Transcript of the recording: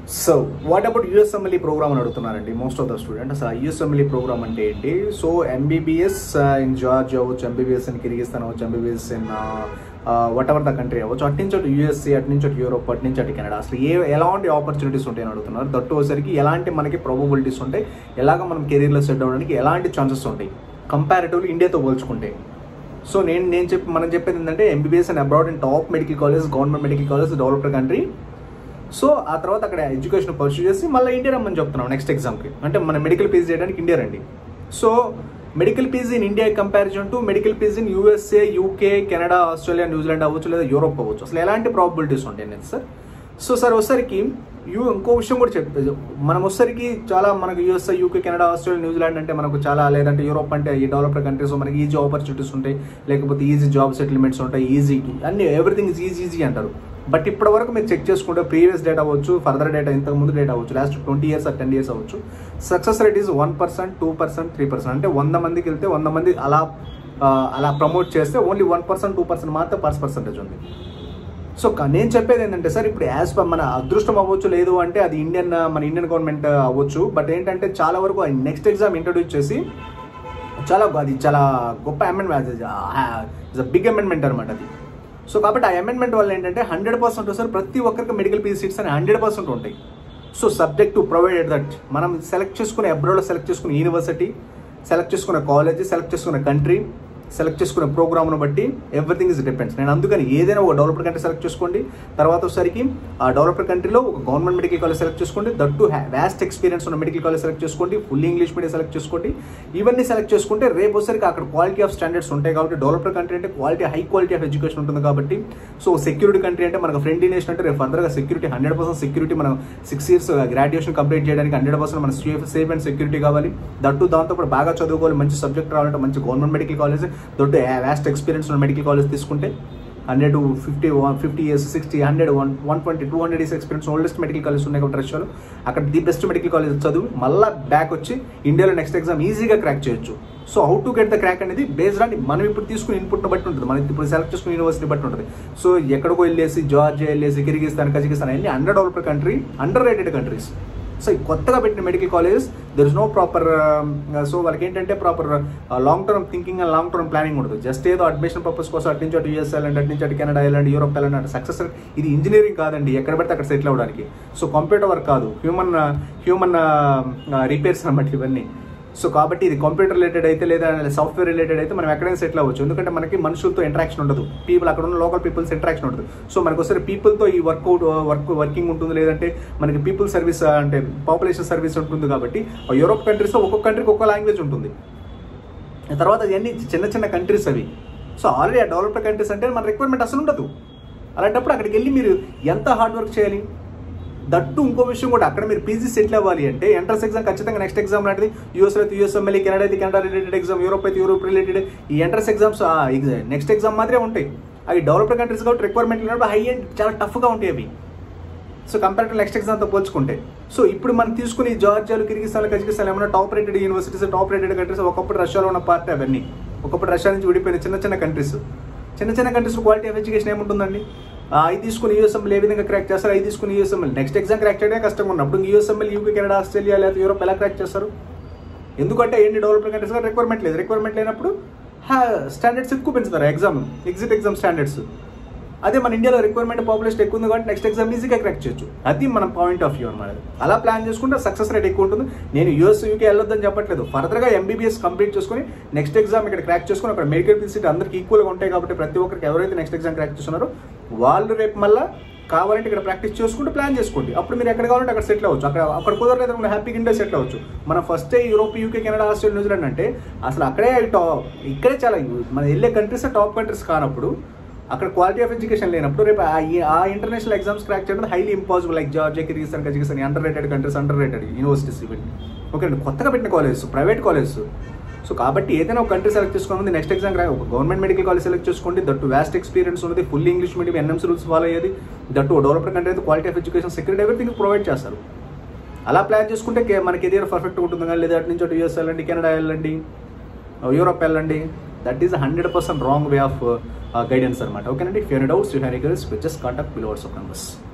so what about USMLE program అని అడుగుతున్నారండి most of the student అసలు యూఎస్ఎంఎల్ఈ ప్రోగ్రామ్ అంటే ఏంటి సో ఎంబీబీఎస్ ఇన్ జార్జ్ అవ్వచ్చు ఎంబీబీఎస్ ఇన్ కిర్గిస్తాన్ అవ్వచ్చు MBBS in what ever the country అవ్వచ్చు అటు నుంచి అటు యూఎస్సీ అటు నుంచి అటు యూరోప్ అటు నుంచి అటు కెనడా అసలు ఏ ఎలాంటి ఆపర్చునిటీస్ ఉంటాయని అడుగుతున్నారు దట్టు వచ్చేసరికి ఎలాంటి మనకి ప్రాబబిలిటీస్ ఉంటాయి ఎలాగ మనం కెరీర్లో సెట్ అవ్వడానికి ఎలాంటి ఛాన్సెస్ ఉంటాయి కంపారిటివ్లీ ఇండియాతో పోల్చుకుంటే సో నేను నేను చెప్పి మనం చెప్పేది ఏంటంటే MBBS and abroad in top medical college government medical college developed country so ఆ తర్వాత అక్కడ ఎడ్యుకేషన్ పర్సూ చేసి మళ్ళీ ఇండియా రమ్మని చెప్తున్నాం నెక్స్ట్ ఎగ్జామ్కి అంటే మన మెడికల్ పీజీ చేయడానికి ఇండియా రండి so medical PG in India comparison to medical PG in USA UK Canada Australia New Zealand అవ్వచ్చు లేదా యూరోప్ అవ్వచ్చు అసలు ఎలాంటి ప్రాబిలిటీస్ ఉంటాయి నేను సార్ సో సార్ ఒకసారికి యూ ఇంకో విషయం కూడా చెప్పే మనం వచ్చరికి చాలా మనకు USA UK Canada Australia New Zealand అంటే మనకు చాలా లేదంటే యూరోప్ అంటే ఈ డెవలప్డ్ కంట్రీస్ మనకి ఈజీ ఆపర్చునిటీస్ ఉంటాయి లేకపోతే ఈజీ జాబ్ సెటిల్మెంట్స్ ఉంటాయి ఈజీ అన్ని ఎవ్రీథింగ్ ఇస్ ఈజీ ఈజీ అంటారు బట్ ఇప్పటి వరకు మీరు చెక్ చేసుకుంటే ప్రీవియస్ డేటా అవ్వచ్చు ఫర్దర్ డేటా ఇంతకు ముందు డేటా అవ్వచ్చు last twenty years or ten years అవ్వచ్చు success rate is one percent two percent three percent అంటే వంద మందికి వెళ్తే వంద మంది అలా ఆ, అలా ప్రమోట్ చేస్తే only one percent two percent మాత్రం పర్స్ పర్సెంటేజ్ ఉంది సో క- నేను చెప్పేది ఏంటంటే సార్ ఇప్పుడు యాజ్ పర్ మన అదృష్టం అవ్వచ్చు లేదు అంటే అది ఇండియన్ మన ఇండియన్ గవర్నమెంట్ అవ్వచ్చు బట్ ఏంటంటే చాలా వరకు నెక్స్ట్ ఎగ్జామ్ ఇంట్రొడ్యూస్ చేసి చాలా అది చాలా గొప్ప అమెండ్మెంట్ ఇస్ బిగ్ అమెండ్మెంట్ అనమాట అది సో కాబట్టి ఆ అమెండ్మెంట్ వల్ల ఏంటంటే హండ్రెడ్ పర్సెంట్ సార్ ప్రతి ఒక్కరికి మెడికల్ పీజీ సీట్స్ అని హండ్రెడ్ పర్సెంట్ ఉంటాయి so subject to provided that మనం సెలెక్ట్ చేసుకునే అబ్రాడ్లో సెలెక్ట్ చేసుకునే యూనివర్సిటీ సెలెక్ట్ చేసుకున్న కాలేజ్ సెలెక్ట్ చేసుకున్న కంట్రీ సెలెక్ట్ చేసుకున్న ప్రోగ్రామ్ను బట్టి ఎవ్రీథింగ్ ఇస్ డిపెండ్స్ నేను అందుకని ఏదైనా ఒక డెవలప్డ్ కంట్రీ సెలెక్ట్ చేసుకోండి తర్వాత వచ్చేసరికి ఆ డెవలప్డ్ కంట్రీలో ఒక గవర్నమెంట్ మెడికల్ కాలేజ్ సెలెక్ట్ చేసుకోండి దట్ టు వ్యాస్ట్ ఎక్స్పీరియన్స్ ఉన్న మెడికల్ కాలేజ్ సెలెక్ట్ చేసుకోండి ఫుల్ ఇంగ్లీష్ మీడియం సెలెక్ట్ చేసుకోండి ఇవన్నీ సెలెక్ట్ చేసుకుంటే రేపు వచ్చేసరికి అక్కడ క్వాలిటీ ఆఫ్ స్టాండర్డ్స్ ఉంటాయి కాబట్టి డెవలప్డ్ కంట్రీ అంటే quality high quality of education ఉంటుంది కాబట్టి సో సెక్యూరిటీ కంట్రీ అంటే మనకు ఫ్రెండ్లీ నేషన్ అంటే రేపు ఫర్దర్గా సెక్యూరిటీ హండ్రెడ్ పర్సెంట్ సెక్యూరిటీ మనం సిక్స్ ఇయర్స్ గ్రాడ్యుయేషన్ కంప్లీట్ చేయడానికి హండ్రెడ్ పర్సెంట్ మన సేఫ్ సేఫ్ అండ్ సెక్యూరిటీ కావాలి దట్టు దాంతో పాటు బాగా చదువుకోవాలి మంచి సబ్జెక్ట్ రావాలంటే మంచి గవర్నమెంట్ మెడికల్ కాలేజ్ దొడ్డు వ్యాస్ట్ ఎక్స్పీరియన్స్ ఉన్న మెడికల్ కాలేజ్ తీసుకుంటే hundred fifty fifty years sixty hundred one one twenty two hundred years experience oldest medical college ఉన్నాయి కాబట్టి రష్యాలో అక్కడ ది బెస్ట్ మెడికల్ కాలేజ్ చదువు మళ్ళీ బ్యాక్ వచ్చి ఇండియాలో నెక్స్ట్ ఎగ్జామ్ ఈజీగా క్రాక్ చేయొచ్చు so how to get the crack అనేది బేస్డ్ ఆన్ మనం ఇప్పుడు తీసుకునే ఇన్పుట్ బట్టి ఉంటుంది మనం ఇప్పుడు సెలెక్ట్ చేసుకునే యూనివర్సిటీ బట్టి ఉంటుంది సో ఎక్కడికో వెళ్ళేసి జార్జియా వెళ్ళేసి కిర్గిస్తాన్ కజకిస్తాన్ అన్ని under developed country under rated countries so ఈ కొత్తగా పెట్టిన medical colleges there is no proper so వాళ్ళకి ఏంటంటే proper long term thinking and long term planning ఉండదు జస్ట్ ఏదో అడ్మిషన్ పర్పస్ కోసం అటు నుంచి అటు యూఎస్ వెళ్ళండి అటు నుంచి అటు కెనడా వెళ్ళండి యూరోప్ వెళ్ళండి అంటే సక్సెస్ ఇది ఇంజనీరింగ్ కాదండి ఎక్కడ పెడితే అక్కడ సెటిల్ అవ్వడానికి సో కంప్యూటర్ వర్క్ కాదు హ్యూమన్ హ్యూమన్ రిపేర్స్ అన్నమాట ఇవన్నీ సో కాబట్టి ఇది కంప్యూటర్ రిలేటెడ్ అయితే లేదా సాఫ్ట్వేర్ రిలేటెడ్ అయితే మనం ఎక్కడైనా సెటిల్ అవ్వచ్చు ఎందుకంటే మనకి మనుషులతో ఇంటరాక్షన్ ఉండదు పీపుల్ అక్కడ ఉన్న లోకల్ పీపుల్స్ ఇంటరాక్షన్ ఉండదు సో మనకు వస్తే పీపుల్తో ఈ వర్కౌట్ వర్క్ వర్కింగ్ ఉంటుంది లేదంటే మనకి పీపుల్ సర్వీస్ అంటే పాపులేషన్ సర్వీస్ ఉంటుంది కాబట్టి యూరోప్ కంట్రీస్లో ఒక్కొక్క కంట్రీకి ఒక్కొక్క లాంగ్వేజ్ ఉంటుంది తర్వాత ఇవన్నీ చిన్న చిన్న కంట్రీస్ అవి సో ఆల్రెడీ ఆ డెవలప్డ్ కంట్రీస్ అంటే మన రిక్వైర్మెంట్ అసలు ఉండదు అలాంటప్పుడు అక్కడికి వెళ్ళి మీరు ఎంత హార్డ్ వర్క్ చేయాలి దట్టు ఇంకో విషయం కూడా అక్కడ మీరు పీజీ సెటిల్ అవ్వాలి అంటే ఎంట్రన్స్ ఎగ్జామ్ ఖచ్చితంగా నెక్స్ట్ ఎగ్జామ్ లాంటిది యూఎస్ అయితే యూఎస్ఎంఎల్ఈ కెనడా అయితే కెనడా రిలేటెడ్ ఎగ్జామ్ యూరోప్ అయితే యూరోప్ రిలేటెడ్ ఈ ఎంట్రన్స్ ఎగ్జామ్స్ నెక్స్ట్ ఎగ్జామ్ మాత్రమే ఉంటాయి అవి డెవలప్డ్ కంట్రీస్ కాబట్టి రిక్వైర్మెంట్ లేనప్పుడు హై అండ్ చాలా టఫ్గా ఉంటాయి అవి సో కంపేర్ టు నెక్స్ట్ ఎగ్జామ్తో పోల్చుకుంటే సో ఇప్పుడు మనం తీసుకుని జార్జియాలు కిర్గిస్తాన్ కజకిస్తాన్ ఏమైనా top rated universities top rated countries ఒకప్పుడు రష్యాలో ఉన్న పార్టీ అవన్నీ ఒకప్పుడు రష్యా నుంచి విడిపోయిన చిన్న చిన్న కంట్రీస్ చిన్న చిన్న కంట్రీస్ క్వాలిటీ ఆఫ్ ఎడ్యుకేషన్ ఏముంటుందండి ఆ, అవి తీసుకుని యూఎస్ఎంఎల్ ఏ విధంగా క్రాక్ చేస్తారు అవి తీసుకుని యూఎస్ఎంఎల్ నెక్స్ట్ ఎగ్జామ్ క్రాక్ చేయడమే కష్టంగా ఉన్నప్పుడు యూఎస్ఎంఎల్ యూకే కెనడా ఆస్ట్రేలియా లేదా యూరోప్ ఎలా క్రాక్ చేస్తారు ఎందుకంటే ఏంటి డెవలప్డ్ కంట్రీస్ రిక్వైర్మెంట్ లేదు రిక్వైర్మెంట్ లేనప్పుడు స్టాండర్డ్స్ ఎక్కువ పెంచుతారు ఎగ్జామ్ ఎగ్జిట్ ఎగ్జామ్ స్టాండర్డ్స్ అదే మన ఇండియాలో రిక్వైర్మెంట్ పాపులేషన్ ఎక్కువ ఉంది కాబట్టి నెక్స్ట్ ఎగ్జామ్ ఈజీగా క్రాక్ చేయొచ్చు అది మన పాయింట్ ఆఫ్ వ్యూ అనమాట అలా ప్లాన్ చేసుకుంటే సక్సెస్ రేట్ ఎక్కువ ఉంటుంది నేను యూఎస్ యూకే వెళ్ళొద్దని చెప్పట్లేదు ఫర్దర్గా ఎంబీబీఎస్ కంప్లీట్ చేసుకుని నెక్స్ట్ ఎగ్జామ్ ఇక్కడ క్రాక్ చేసుకుని అక్కడ మెడికల్ ఫీల్ సీట్ అందరికి ఈక్వల్గా ఉంటాయి కాబట్టి ప్రతి ఒక్కరికి ఎవరైతే నెక్స్ట్ ఎగ్జామ్ క్రాక్ చేస్తున్నారో వాళ్ళు రేపు మళ్ళీ కావాలంటే ఇక్కడ ప్రాక్టీస్ చేసుకుంటూ ప్లాన్ చేసుకోండి అప్పుడు మీరు ఎక్కడ కావాలంటే అక్కడ సెటిల్ అవ్వచ్చు అక్కడ అక్కడ కుదరలేదు అనుకుంటే హ్యాపీగా ఇండియా సెటిల్ అవ్వచ్చు మనం first Europe UK Canada Australia New Zealand అంటే అసలు అక్కడే టాప్ ఇక్కడే చాలా మనం వెళ్ళే కంట్రీస్ టాప్ కంట్రీస్ కానప్పుడు అక్కడ క్వాలిటీ ఆఫ్ ఎడ్యుకేషన్ లేనప్పుడు రేపు ఆ ఈ- ఆ ఇంటర్నేషనల్ ఎగ్జామ్స్ క్రాక్ చేయడం highly impossible like Georgia Kyrgyzstan Kazakhstan under rated countries under rated universities ఇవన్నీ ఓకే అండి కొత్తగా పెట్టిన కాలేజెస్ ప్రైవేట్ కాలేజెస్ సో కాబట్టి ఏదైనా ఒక కంట్రీ సెలెక్ట్ చేసుకోవాలి నెక్స్ట్ ఎగ్జామ్ ఒక గవర్నమెంట్ మెడికల్ కాలేజ్ సెలెక్ట్ చేసుకోండి దట్టు వ్యాస్ట్ ఎక్స్పీరియన్స్ ఉన్నది full English medium NMC rules follow అయ్యేది దట్టు డెవలప్డ్ కంట్రీ అయితే quality of education security everything provide చేస్తారు అలా ప్లాన్ చేసుకుంటే కే- మనకి ఏదైనా పర్ఫెక్ట్ ఉంటుంది కానీ లేదా అటు నుంచి అటు యూఎస్ వెళ్ళండి కెనడా వెళ్ళండి యూరోప్ వెళ్ళండి that is hundred percent wrong way of guidance అనమాట ఓకేనండి if you doubts you have just contact below WhatsApp numbers